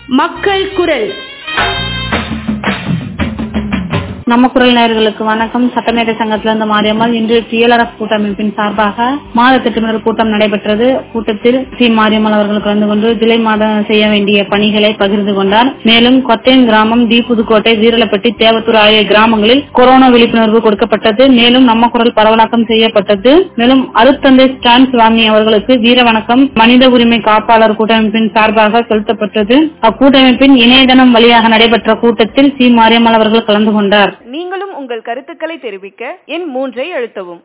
மக்கள் குரல் நம்ம குரல் நேயர்களுக்கு வணக்கம் சட்டமேதை சங்கத்திலிருந்து மாரியம்மாள் இன்று டிஎல்ஆர்எஃப் கூட்டமைப்பின் சார்பாக மாத திட்டமிடல் கூட்டம் நடைபெற்றது கூட்டத்தில் சி மாரியம்மாள் அவர்கள் கலந்து கொண்டு ஜூலை மாதம் செய்ய வேண்டிய பணிகளை பகிர்ந்து கொண்டார் மேலும் கொத்தையன் கிராமம் டி புதுக்கோட்டை வீரலப்பட்டி தேவத்தூர் ஆகிய கிராமங்களில் கொரோனா விழிப்புணர்வு கொடுக்கப்பட்டது மேலும் நம்ம குரல் பரவலாக்கம் செய்யப்பட்டது மேலும் அருத்தந்தை ஸ்டான் சுவாமி அவர்களுக்கு வீர வணக்கம் மனித உரிமை காப்பாளர் கூட்டமைப்பின் சார்பாக செலுத்தப்பட்டது அக்கூட்டமைப்பின் இணையதளம் வழியாக நடைபெற்ற கூட்டத்தில் சி மாரியம்மாள் அவர்கள் கலந்து கொண்டார் நீங்களும் உங்கள் கருத்துக்களை தெரிவிக்க எண் மூன்றை அழுத்தவும்